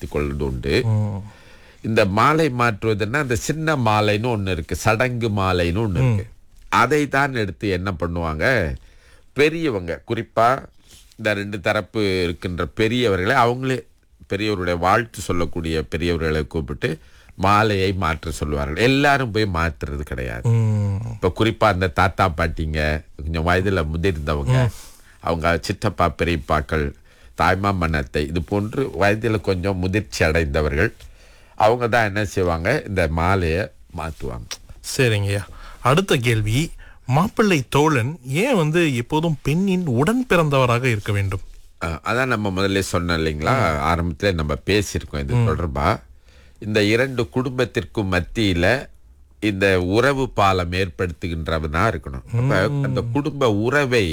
மாற்றி கொள்வது உண்டு ம். இந்த மாலை மாற்றுவதுன்னா அந்த சின்ன மாலைன்னு ஒன்று இருக்கு சடங்கு மாலைன்னு ஒன்று இருக்கு அதை தான் எடுத்து என்ன பண்ணுவாங்க பெரியவங்க குறிப்பா இந்த ரெண்டு தரப்பு இருக்கின்ற பெரியவர்களை அவங்களே பெரியவருடைய வாழ்த்து சொல்லக்கூடிய பெரியவர்களை கூப்பிட்டு மாலையை மாற்ற சொல்லுவார்கள் எல்லாரும் போய் மாற்றுறது கிடையாது ம். இப்போ குறிப்பா அந்த தாத்தா பாட்டிங்க கொஞ்சம் வயதுல முதிர்ந்தவங்க அவங்க சித்தப்பா பெரியப்பாக்கள் தாய்மா மன்னத்தை இது போன்று வயதில் கொஞ்சம் முதிர்ச்சி அடைந்தவர்கள் அவங்க தான் என்ன செய்வாங்க இந்த மாலையை மாற்றுவாங்க சரிங்கய்யா அடுத்த கேள்வி மாப்பிள்ளை தோழன் ஏன் வந்து எப்போதும் பெண்ணின் உடன் பிறந்தவராக இருக்க வேண்டும் அஹ், அதான் நம்ம முதல்ல சொன்னோம் இல்லைங்களா ஆரம்பத்தில் நம்ம பேசியிருக்கோம் இது தொடர்பா இந்த இரண்டு குடும்பத்திற்கும் மத்தியில இந்த உறவு பாலம் ஏற்படுத்துகின்றவனா இருக்கணும் அப்ப அந்த குடும்ப உறவை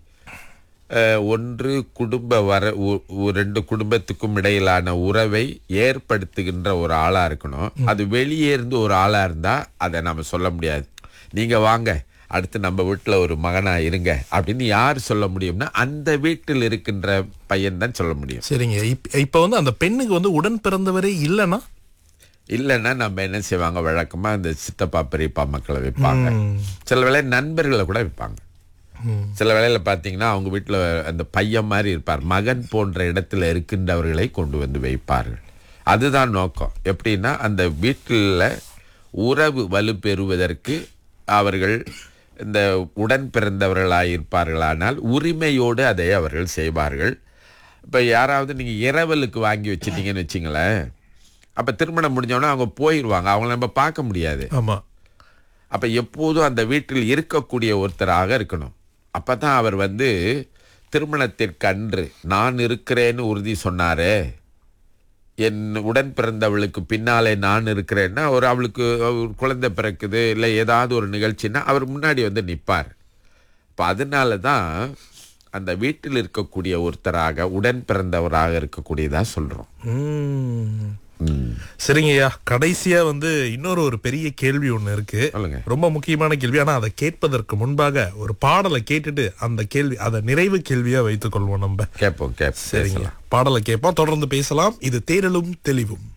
அஹ், ஒன்று குடும்ப வர உ- உ- ரெண்டு குடும்பத்துக்கும் இடையிலான உறவை ஏற்படுத்துகின்ற ஒரு ஆளா இருக்கணும் அது வெளியே இருந்து ஒரு ஆளா இருந்தா அதை நம்ம சொல்ல முடியாது நீங்க வாங்க அடுத்து நம்ம வீட்டில் ஒரு மகனா இருங்க அப்படின்னு யார் சொல்ல முடியும்னா அந்த வீட்டில் இருக்கின்ற பையன் தான் சொல்ல முடியும் சரிங்க இப்- இப்ப வந்து அந்த பெண்ணுக்கு வந்து உடன் பிறந்தவரே இல்லைன்னா இல்லைன்னா நம்ம என்ன செய்வாங்க வழக்கமா இந்த சித்தப்பா பெரியப்பா மக்களை வைப்பாங்க சில வேளை நண்பர்களை கூட வைப்பாங்க சில வேளையில பார்த்தீங்கன்னா அவங்க வீட்டில் அந்த பையன் மாதிரி இருப்பார் மகன் போன்ற இடத்துல இருக்கின்றவர்களை கொண்டு வந்து வைப்பார்கள் அதுதான் நோக்கம் எப்படின்னா அந்த வீட்டில் உறவு வலுப்பெறுவதற்கு அவர்கள் இந்த உடன் பிறந்தவர்களாக இருப்பார்களானால் உரிமையோடு அதை அவர்கள் செய்வார்கள் இப்போ யாராவது நீங்கள் இரவலுக்கு வாங்கி வச்சிட்டீங்கன்னு வச்சிங்களேன் அப்போ திருமணம் முடிஞ்சோடனே அவங்க போயிடுவாங்க அவங்கள நம்ம பார்க்க முடியாது ஆமா அப்ப எப்போதும் அந்த வீட்டில் இருக்கக்கூடிய ஒருத்தராக இருக்கணும் அப்பதான் அவர் வந்து திருமணத்திற்கன்று நான் இருக்கிறேன்னு உறுதி சொன்னாரே என் உடன் பிறந்தவளுக்கு பின்னாலே நான் இருக்கிறேன்னா ஒரு அவளுக்கு ஒரு குழந்தை பிறக்குது இல்லை ஏதாவது ஒரு நிகழ்ச்சின்னா அவர் முன்னாடி வந்து நிற்பார் இப்போ அதனால தான் அந்த வீட்டில் இருக்கக்கூடிய ஒருத்தராக உடன் பிறந்தவராக இருக்கக்கூடியதா சொல்றோம் ம். ம். சரிங்கய்யா கடைசியா வந்து இன்னொரு ஒரு பெரிய கேள்வி ஒண்ணு இருக்கு சொல்லுங்க ரொம்ப முக்கியமான கேள்வி ஆனா அதை கேட்பதற்கு முன்பாக ஒரு பாடலை கேட்டுட்டு அந்த கேள்வி அதை நிறைவு கேள்வியா வைத்துக் கொள்வோம் நம்ம கேட்போம் கேட்போம் சரிங்க பாடலை கேட்போம் தொடர்ந்து பேசலாம் இது தேரலும் தெளிவும்